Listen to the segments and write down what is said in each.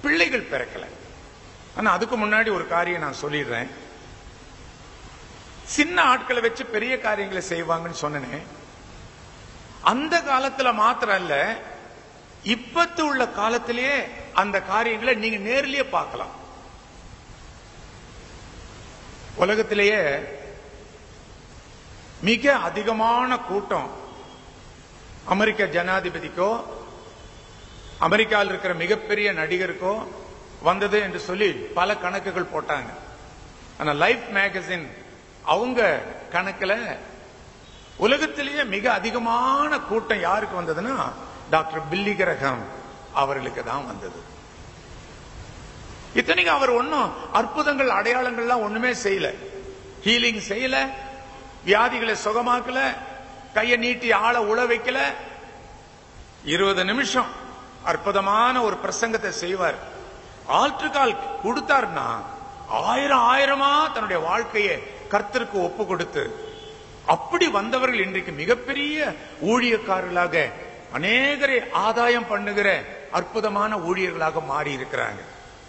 பிள்ளைகள் பிறக்கல ஆனா அதுக்கு முன்னாடி ஒரு காரியம் நான் சொல்லிடுறேன் சின்ன ஆட்களை வச்சு பெரிய காரியங்களை செய்வாங்கன்னு சொன்னேன் அந்த காலத்துல மாத்திரம் இல்ல இப்பத்து உள்ள காலத்திலேயே அந்த காரியங்களை நீங்க நேர்லயே பார்க்கலாம் உலகத்திலேயே மிக அதிகமான கூட்டம் அமெரிக்க ஜனாதிபதிக்கோ அமெரிக்காவில் இருக்கிற மிகப்பெரிய நடிகருக்கோ வந்தது என்று சொல்லி பல கணக்குகள் போட்டாங்க ஆனா லைஃப் மேகசின் அவங்க கணக்குல உலகத்திலேயே மிக அதிகமான கூட்டம் யாருக்கு வந்ததுன்னா டாக்டர் பில்லி கிரகம் அவர்களுக்கு தான் வந்தது இத்தனைக்கு அவர் ஒன்னும் அற்புதங்கள் அடையாளங்கள்லாம் ஒண்ணுமே செய்யல ஹீலிங் செய்யல வியாதிகளை சுகமாக்கல கையை நீட்டி ஆள உழ வைக்கல இருபது நிமிஷம் அற்புதமான ஒரு பிரசங்கத்தை செய்வார் ஆல்ட்ரு கால் கொடுத்தாருன்னா ஆயிரம் ஆயிரமா தன்னுடைய வாழ்க்கையை கர்த்தருக்கு ஒப்பு கொடுத்து அப்படி வந்தவர்கள் இன்றைக்கு மிகப்பெரிய ஊழியக்காரர்களாக அநேகரை ஆதாயம் பண்ணுகிற அற்புதமான ஊழியர்களாக மாறி இருக்கிறாங்க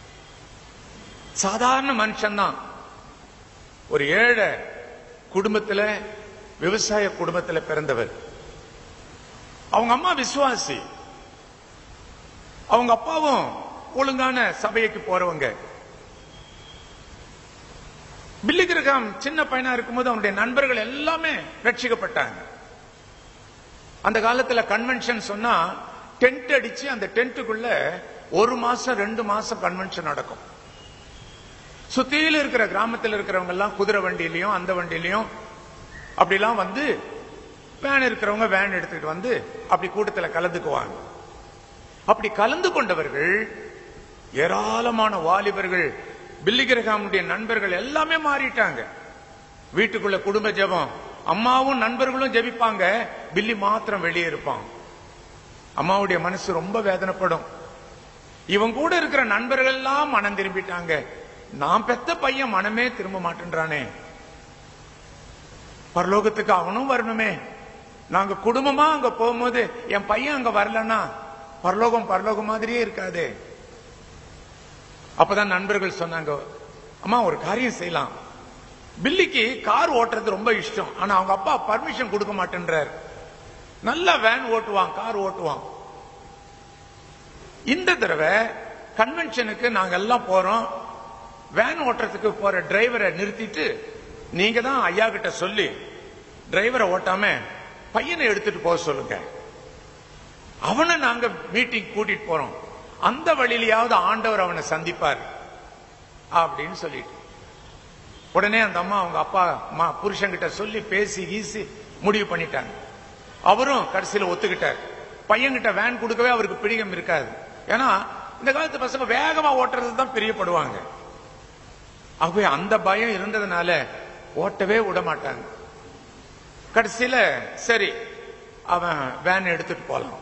சாதாரண மனுஷன்தான் ஒரு ஏழை குடும்பத்துல விவசாய குடும்பத்துல பிறந்தவர் அவங்க அம்மா விசுவாசி அவங்க அப்பாவும் ஒழுங்கான சபைக்கு போறவங்க பில்லி கிரகம் சின்ன பையனா இருக்கும்போது அவனுடைய நண்பர்கள் எல்லாமே ரட்சிக்கப்பட்டாங்க அந்த காலத்துல கன்வென்ஷன் சொன்னா டென்ட் அடிச்சு அந்த டென்ட்டுக்குள்ள ஒரு மாசம் ரெண்டு மாசம் கன்வென்ஷன் நடக்கும் சுத்தியில இருக்கிற கிராமத்தில் இருக்கிறவங்க எல்லாம் குதிரை வண்டியிலையும் அந்த வண்டியிலையும் அப்படிலாம் வந்து வேன் இருக்கிறவங்க வேன் எடுத்துக்கிட்டு வந்து அப்படி கூட்டத்தில் கலந்துக்குவாங்க அப்படி கலந்து கொண்டவர்கள் ஏராளமான வாலிபர்கள் பில்லிகிரகாமுடைய நண்பர்கள் எல்லாமே மாறிட்டாங்க வீட்டுக்குள்ள குடும்ப ஜெபம் அம்மாவும் நண்பர்களும் ஜெபிப்பாங்க பில்லி மாத்திரம் வெளியே இருப்பான் அம்மாவுடைய மனசு ரொம்ப வேதனைப்படும் இவன் கூட இருக்கிற நண்பர்கள் எல்லாம் மனம் திரும்பிட்டாங்க நான் பெத்த பையன் மனமே திரும்ப மாட்டேன்றானே பரலோகத்துக்கு அவனும் வரணுமே நாங்க குடும்பமா அங்க போகும்போது என் பையன் அங்க வரலன்னா பரலோகம் பரலோகம் மாதிரியே இருக்காதே அப்பதான் நண்பர்கள் சொன்னாங்க அம்மா ஒரு காரியம் செய்யலாம் பில்லிக்கு கார் ஓட்டுறது ரொம்ப இஷ்டம் ஆனா அவங்க அப்பா பர்மிஷன் கொடுக்க மாட்டேன்றார் நல்ல வேன் ஓட்டுவான் கார் ஓட்டுவான் இந்த தடவை கன்வென்ஷனுக்கு நாங்க எல்லாம் போறோம் வேன் ஓட்டுறதுக்கு போற டிரைவரை நிறுத்திட்டு நீங்க தான் ஐயா கிட்ட சொல்லி டிரைவரை ஓட்டாம பையனை எடுத்துட்டு போக சொல்லுங்க அவனை நாங்க மீட்டிங் கூட்டிட்டு போறோம் அந்த வழியிலையாவது ஆண்டவர் அவனை சந்திப்பார் அப்படின்னு சொல்லிட்டு உடனே அந்த அம்மா அவங்க அப்பா அம்மா புருஷன்கிட்ட சொல்லி பேசி கீசி முடிவு பண்ணிட்டாங்க அவரும் கடைசியில ஒத்துக்கிட்டார் பையன்கிட்ட வேன் கொடுக்கவே அவருக்கு பிடிக்கம் இருக்காது ஏன்னா இந்த காலத்து பசங்க வேகமா ஓட்டுறது தான் பிரியப்படுவாங்க ஆகவே அந்த பயம் இருந்ததுனால ஓட்டவே விட மாட்டாங்க கடைசியில சரி அவன் வேன் எடுத்துட்டு போலாம்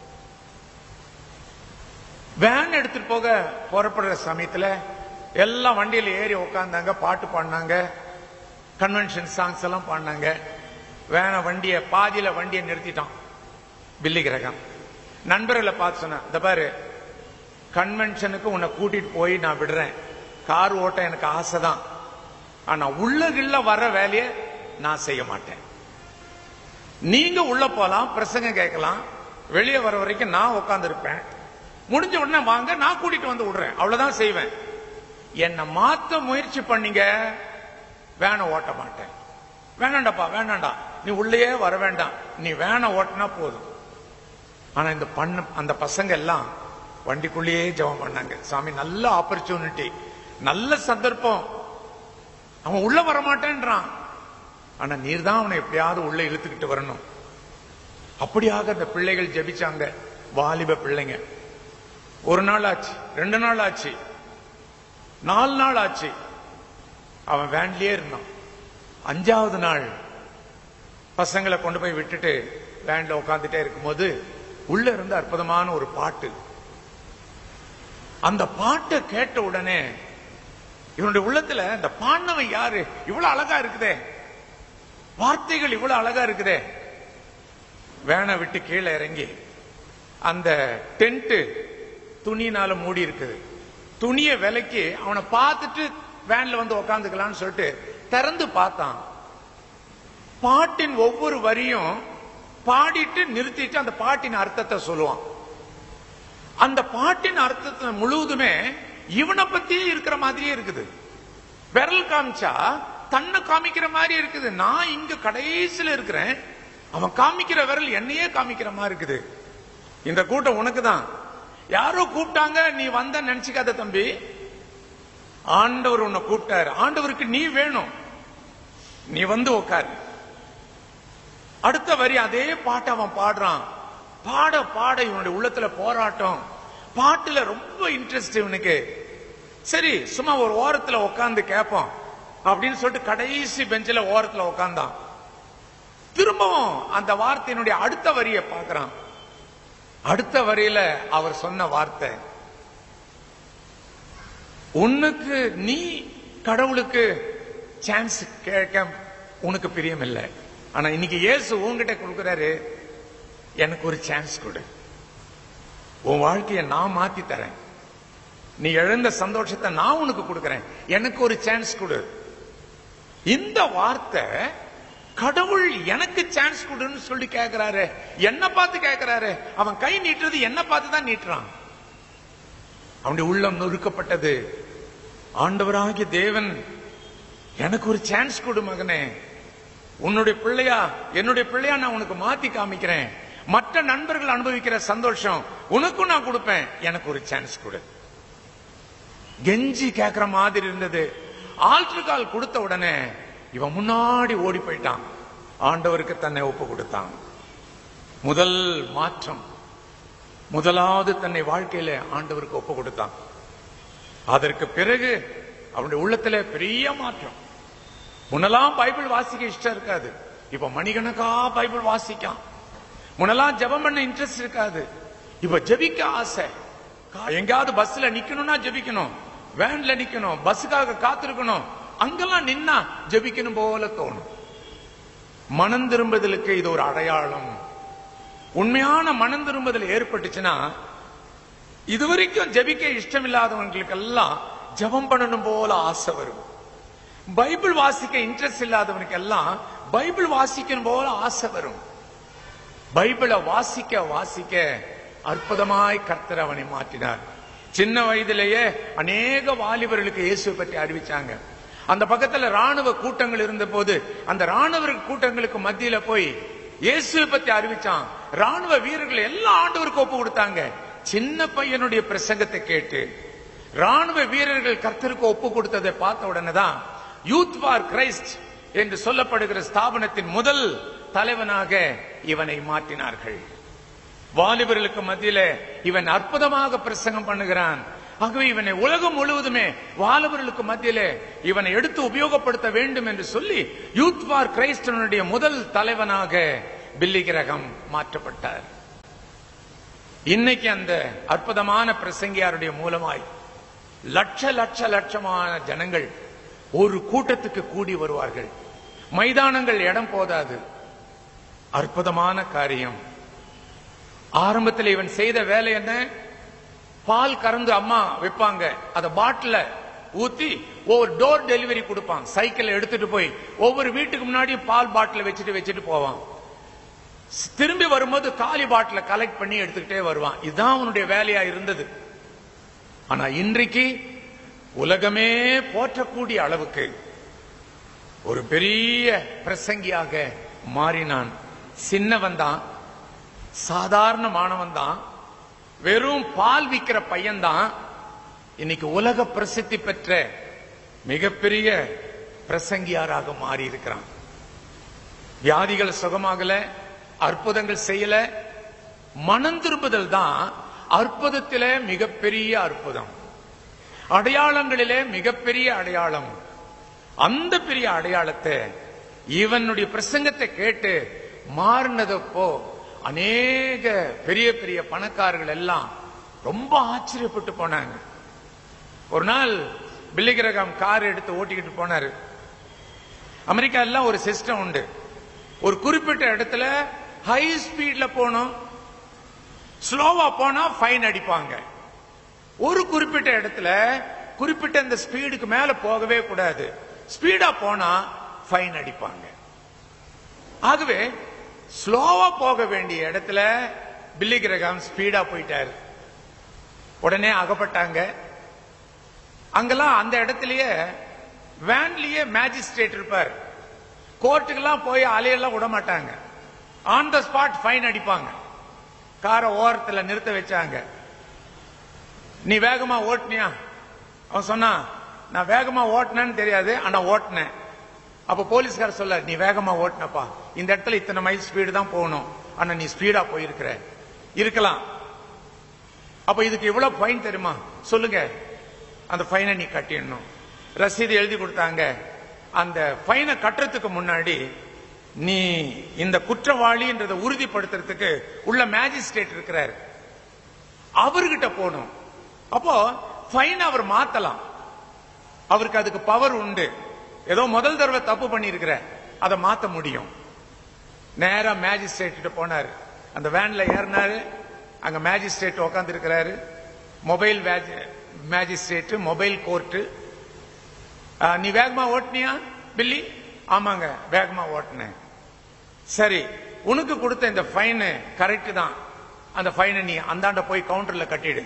வேன் எடுத்துட்டு போக புறப்படுற சமயத்துல எல்லாம் வண்டியில ஏறி உட்காந்தாங்க பாட்டு பாடினாங்க கன்வென்ஷன் சாங்ஸ் எல்லாம் பாடினாங்க வேன வண்டிய பாதியில வண்டியை நிறுத்திட்டான் பில்லி கிரகம் நண்பர்களை பார்த்து சொன்ன இந்த பாரு கன்வென்ஷனுக்கு உன்னை கூட்டிட்டு போய் நான் விடுறேன் கார் ஓட்ட எனக்கு ஆசைதான் ஆனா உள்ள கிள்ள வர வேலையை நான் செய்ய மாட்டேன் நீங்க உள்ள போலாம் பிரசங்க கேட்கலாம் வெளியே வர வரைக்கும் நான் உட்கார்ந்து இருப்பேன் முடிஞ்ச உடனே வாங்க நான் கூட்டிட்டு வந்து விடுறேன் அவ்வளவுதான் செய்வேன் என்னை மாத்த முயற்சி பண்ணீங்க வேனை ஓட்ட மாட்டேன் வேணாண்டாப்பா வேணாண்டா நீ உள்ளேயே வர வேண்டாம் நீ வேனை ஓட்டினா போதும் ஆனா இந்த பண்ண அந்த பசங்க எல்லாம் வண்டிக்குள்ளேயே ஜெபம் பண்ணாங்க சாமி நல்ல ஆப்பர்ச்சுனிட்டி நல்ல சந்தர்ப்பம் அவன் உள்ள வரமாட்டேன்றான் ஆனா நீர் தான் அவனை எப்படியாவது உள்ள இழுத்துக்கிட்டு வரணும் அப்படியாக அந்த பிள்ளைகள் ஜெபிச்சாங்க வாலிப பிள்ளைங்க ஒரு நாள் ஆச்சு ரெண்டு நாள் ஆச்சு நாலு நாள் ஆச்சு அவன் வேன்லயே இருந்தான் அஞ்சாவது நாள் பசங்களை கொண்டு போய் விட்டுட்டு வேன்ல உட்காந்துட்டே இருக்கும்போது உள்ள இருந்த அற்புதமான ஒரு பாட்டு அந்த பாட்டை கேட்ட உடனே இவனுடைய உள்ளத்துல இந்த பாண்டவன் யாரு இவ்வளவு அழகா இருக்குதே வார்த்தைகள் இவ்வளவு அழகா இருக்குதே வேனை விட்டு கீழே இறங்கி அந்த டென்ட் துணினால மூடி இருக்குது துணிய விலைக்கு அவனை பார்த்துட்டு வேன்ல வந்து உக்காந்துக்கலாம்னு சொல்லிட்டு திறந்து பார்த்தான் பாட்டின் ஒவ்வொரு வரியும் பாடிட்டு நிறுத்திட்டு அந்த பாட்டின் அர்த்தத்தை சொல்லுவான் அந்த பாட்டின் அர்த்தத்தை முழுவதுமே இவனை பத்தியே இருக்கிற மாதிரியே இருக்குது விரல் காமிச்சா தன்னை காமிக்கிற மாதிரி இருக்குது நான் இங்க கடைசியில இருக்கிறேன் அவன் காமிக்கிற விரல் என்னையே காமிக்கிற மாதிரி இருக்குது இந்த கூட்டம் உனக்கு தான் யாரோ கூப்பிட்டாங்க நீ வந்த நினைச்சுக்காத தம்பி ஆண்டவர் உன்னை கூப்பிட்டாரு ஆண்டவருக்கு நீ வேணும் நீ வந்து உட்காரு அடுத்த வரி அதே பாட்டை அவன் பாடுறான் பாட பாட இவனுடைய உள்ளத்துல போராட்டம் பாட்டுல ரொம்ப இன்ட்ரெஸ்ட் இவனுக்கு சரி சும்மா ஒரு ஓரத்துல உட்கார்ந்து கேட்போம் அப்படின்னு சொல்லிட்டு கடைசி பெஞ்சில ஓரத்துல உட்கார்ந்தான் திரும்பவும் அந்த வார்த்தையினுடைய அடுத்த வரியை பார்க்கறான் அடுத்த வரியில அவர் சொன்ன வார்த்தை உன்னுக்கு நீ கடவுளுக்கு சான்ஸ் கேட்க உனக்கு பிரியம் இல்லை ஆனா இன்னைக்கு இயேசு உன்கிட்ட கொடுக்கிறாரு எனக்கு ஒரு சான்ஸ் கொடு உன் வாழ்க்கையை நான் மாத்தி தரேன் நீ இழந்த சந்தோஷத்தை நான் உனக்கு கொடுக்கிறேன் எனக்கு ஒரு சான்ஸ் கொடு இந்த வார்த்தை கடவுள் எனக்கு சான்ஸ் கொடுன்னு சொல்லி கேட்கிறாரு என்ன பார்த்து கேட்கிறாரு அவன் கை நீட்டுறது என்ன பார்த்து தான் நீட்டுறான் அவனுடைய உள்ளம் நொறுக்கப்பட்டது ஆண்டவராகிய தேவன் எனக்கு ஒரு சான்ஸ் கொடு மகனே உன்னுடைய பிள்ளையா என்னுடைய பிள்ளையா நான் உனக்கு மாத்தி காமிக்கிறேன் மற்ற நண்பர்கள் அனுபவிக்கிற சந்தோஷம் உனக்கும் நான் கொடுப்பேன் எனக்கு ஒரு சான்ஸ் கொடு கெஞ்சி கேட்கிற மாதிரி இருந்தது ஆல்டர் கால் கொடுத்த உடனே இவன் முன்னாடி ஓடி போயிட்டான் ஆண்டவருக்கு தன்னை ஒப்பு கொடுத்தான் முதல் மாற்றம் முதலாவது தன்னை வாழ்க்கையில ஆண்டவருக்கு ஒப்பு கொடுத்தான் அதற்கு பிறகு அவனுடைய உள்ளத்துல பெரிய மாற்றம் முன்னெல்லாம் பைபிள் வாசிக்க இஷ்டம் இருக்காது இப்ப மணிக்கணக்கா பைபிள் வாசிக்கான் முன்னெல்லாம் ஜெபம் பண்ண இன்ட்ரெஸ்ட் இருக்காது இப்ப ஜெபிக்க ஆசை கா- எங்கேயாவது பஸ்ல நிக்கணும்னா ஜெபிக்கணும் வேன்ல நிக்கணும் பஸ்ஸுக்காக காத்திருக்கணும் அங்கெல்லாம் நின்னா ஜெபிக்கணும் போல தோணும் மனம் திரும்புதலுக்கு இது ஒரு அடையாளம் உண்மையான மனம் திரும்புதல் ஏற்பட்டுச்சுன்னா இதுவரைக்கும் ஜெபிக்க இஷ்டம் இல்லாதவங்களுக்கெல்லாம் ஜெபம் பண்ணணும் போல ஆசை வரும் பைபிள் வாசிக்க இன்ட்ரெஸ்ட் இல்லாதவனுக்கு எல்லாம் பைபிள் வாசிக்கணும் போல ஆசை வரும் பைபிளை வாசிக்க வாசிக்க அற்புதமாய் கர்த்தர் அவனை மாற்றினார் சின்ன வயதிலேயே அநேக வாலிபர்களுக்கு இயேசுவை பற்றி அறிவிச்சாங்க அந்த பக்கத்துல ராணுவ கூட்டங்கள் இருந்த போது அந்த ராணுவ கூட்டங்களுக்கு மத்தியில போய் இயேசுவை பத்தி அறிவிச்சான் ராணுவ வீரர்கள் எல்லாம் ஆண்டவருக்கு ஒப்பு கொடுத்தாங்க சின்ன பையனுடைய பிரசங்கத்தை கேட்டு ராணுவ வீரர்கள் கர்த்தருக்கு ஒப்பு கொடுத்ததை பார்த்த உடனே தான் யூத் ஃபார் கிரைஸ்ட் என்று சொல்லப்படுகிற ஸ்தாபனத்தின் முதல் தலைவனாக இவனை மாற்றினார்கள் வாலிபர்களுக்கு மத்தியில இவன் அற்புதமாக பிரசங்கம் பண்ணுகிறான் ஆகவே இவனை உலகம் முழுவதுமே வாலிபர்களுக்கு மத்தியில இவனை எடுத்து உபயோகப்படுத்த வேண்டும் என்று சொல்லி யூத் ஃபார் கிரைஸ்டனுடைய முதல் தலைவனாக பில்லி கிரகம் மாற்றப்பட்டார் இன்னைக்கு அந்த அற்புதமான பிரசங்கியாருடைய மூலமாய் லட்ச லட்ச லட்சமான ஜனங்கள் ஒரு கூட்டத்துக்கு கூடி வருவார்கள் மைதானங்கள் இடம் போதாது அற்புதமான காரியம் ஆரம்பத்தில் இவன் செய்த வேலை என்ன பால் கறந்து அம்மா வைப்பாங்க அத பாட்டில ஊத்தி ஒவ்வொரு டோர் டெலிவரி கொடுப்பான் சைக்கிள் எடுத்துட்டு போய் ஒவ்வொரு வீட்டுக்கு முன்னாடி பால் பாட்டில வச்சுட்டு வச்சுட்டு போவான் திரும்பி வரும்போது காலி பாட்டில கலெக்ட் பண்ணி எடுத்துக்கிட்டே வருவான் இதுதான் அவனுடைய வேலையா இருந்தது ஆனா இன்றைக்கு உலகமே போற்றக்கூடிய அளவுக்கு ஒரு பெரிய பிரசங்கியாக மாறினான் சின்னவன் தான் சாதாரண மாணவன் தான் வெறும் பால் விக்கிற பையன்தான் இன்னைக்கு உலக பிரசித்தி பெற்ற மிகப்பெரிய பிரசங்கியாராக மாறி இருக்கிறான் வியாதிகள் சுகமாகல அற்புதங்கள் செய்யல மனம் திரும்புதல் தான் அற்புதத்திலே மிகப்பெரிய அற்புதம் அடையாளங்களிலே மிகப்பெரிய அடையாளம் அந்த பெரிய அடையாளத்தை இவனுடைய பிரசங்கத்தை கேட்டு மாறினதப்போ அநேக பெரிய பெரிய பணக்காரர்கள் எல்லாம் ரொம்ப ஆச்சரியப்பட்டு போனாங்க ஒரு நாள் பில்லிகிரகாம் கார் எடுத்து ஓட்டிக்கிட்டு போனாரு அமெரிக்கா எல்லாம் ஒரு சிஸ்டம் உண்டு ஒரு குறிப்பிட்ட இடத்துல ஹை ஸ்பீட்ல போனோம் ஸ்லோவா போனா ஃபைன் அடிப்பாங்க ஒரு குறிப்பிட்ட இடத்துல குறிப்பிட்ட இந்த ஸ்பீடுக்கு மேல போகவே கூடாது ஸ்பீடா போனா ஃபைன் அடிப்பாங்க ஆகவே ஸ்லோவா போக வேண்டிய இடத்துல பில்லி கிரகாம் ஸ்பீடா போயிட்டாரு உடனே அகப்பட்டாங்க அங்கெல்லாம் அந்த இடத்துலயே வேன்லயே மேஜிஸ்ட்ரேட் இருப்பார் கோர்ட்டுக்கெல்லாம் போய் அலையெல்லாம் விட மாட்டாங்க ஆன் த ஸ்பாட் ஃபைன் அடிப்பாங்க காரை ஓரத்துல நிறுத்த வச்சாங்க நீ வேகமா ஓட்டுனியா அவன் சொன்னா நான் வேகமா ஓட்டினேன்னு தெரியாது ஆனா ஓட்டினேன் அப்ப போலீஸ்கார சொல்ல நீ வேகமா ஓட்டினப்பா இந்த இடத்துல இத்தனை மைல் ஸ்பீடு தான் போகணும் ஆனா நீ ஸ்பீடா போயிருக்கிற இருக்கலாம் அப்ப இதுக்கு எவ்வளவு ஃபைன் தெரியுமா சொல்லுங்க அந்த ஃபைனை நீ கட்டிடணும் ரசீது எழுதி கொடுத்தாங்க அந்த ஃபைனை கட்டுறதுக்கு முன்னாடி நீ இந்த குற்றவாளின்றதை உறுதிப்படுத்துறதுக்கு உள்ள மேஜிஸ்ட்ரேட் இருக்கிறார் அவர்கிட்ட போகணும் அப்போ ஃபைன் அவர் மாத்தலாம் அவருக்கு அதுக்கு பவர் உண்டு ஏதோ முதல் தடவை தப்பு பண்ணிருக்கிற அதை மாத்த முடியும் நேரா மேஜிஸ்ட்ரேட் கிட்ட போனாரு அந்த வேன்ல ஏறினாரு அங்க மேஜிஸ்ட்ரேட் உட்கார்ந்து இருக்கிறாரு மொபைல் மேஜிஸ்ட்ரேட் மொபைல் கோர்ட்டு நீ வேகமா ஓட்டுனியா பில்லி ஆமாங்க வேகமா ஓட்டுனேன் சரி உனக்கு கொடுத்த இந்த ஃபைனு கரெக்ட் தான் அந்த ஃபைனை நீ அந்தாண்ட போய் கவுண்டர்ல கட்டிடு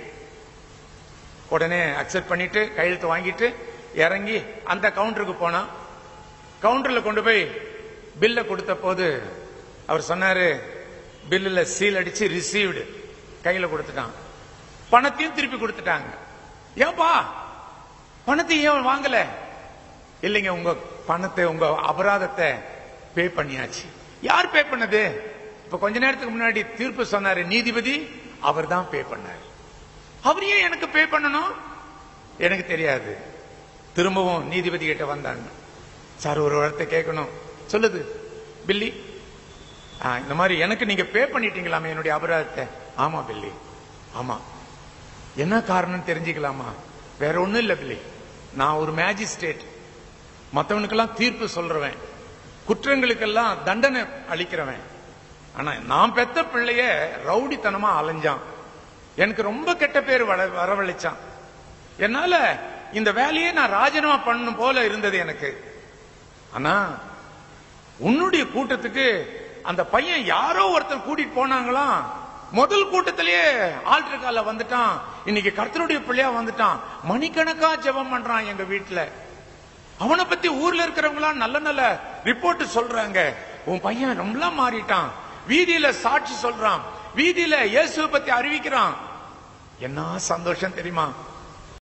உடனே அக்செப்ட் பண்ணிட்டு கையெழுத்து வாங்கிட்டு இறங்கி அந்த கவுண்டருக்கு போனா கவுண்டர்ல கொண்டு போய் பில்ல கொடுத்த போது அவர் சொன்னாரு பில்லுல சீல் அடிச்சு ரிசீவ்டு கையில கொடுத்துட்டான் பணத்தையும் திருப்பி கொடுத்துட்டாங்க ஏன்பா பணத்தை ஏன் வாங்கல இல்லைங்க உங்க பணத்தை உங்க அபராதத்தை பே பண்ணியாச்சு யார் பே பண்ணது இப்ப கொஞ்ச நேரத்துக்கு முன்னாடி தீர்ப்பு சொன்னாரு நீதிபதி அவர் தான் பே பண்ணாரு அவர் ஏன் எனக்கு பே பண்ணணும் எனக்கு தெரியாது திரும்பவும் நீதிபதி கிட்ட வந்தாங்க சார் ஒரு வார்த்தை கேட்கணும் சொல்லுது பில்லி ஆ, இந்த மாதிரி எனக்கு நீங்க பே பண்ணிட்டீங்களாமே என்னுடைய அபராதத்தை ஆமா பில்லி ஆமா என்ன காரணம் தெரிஞ்சுக்கலாமா வேற ஒண்ணும் இல்ல பில்லி நான் ஒரு மேஜிஸ்ட்ரேட் மத்தவனுக்கெல்லாம் தீர்ப்பு சொல்றவன் குற்றங்களுக்கெல்லாம் தண்டனை அளிக்கிறவன் ஆனா நான் பெத்த பிள்ளைய ரவுடித்தனமா அலைஞ்சான் எனக்கு ரொம்ப கெட்ட பேர் வர- வரவழைச்சான் என்னால இந்த வேலையை நான் ராஜினாமா பண்ணணும் போல இருந்தது எனக்கு ஆனா உன்னுடைய கூட்டத்துக்கு அந்த பையன் யாரோ ஒருத்தர் கூட்டிட்டு போனாங்களாம் முதல் கூட்டத்திலேயே ஆல்டர் கால வந்துட்டான் இன்னைக்கு கர்த்தருடைய பிள்ளையா வந்துட்டான் மணிக்கணக்கா ஜெபம் பண்றான் எங்க வீட்டுல அவனை பத்தி ஊர்ல இருக்கிறவங்களா நல்ல நல்ல ரிப்போர்ட் சொல்றாங்க உன் பையன் ரொம்ப மாறிட்டான் வீதியில சாட்சி சொல்றான் வீதியில இயேசுவை பத்தி அறிவிக்கிறான் என்ன சந்தோஷம் தெரியுமா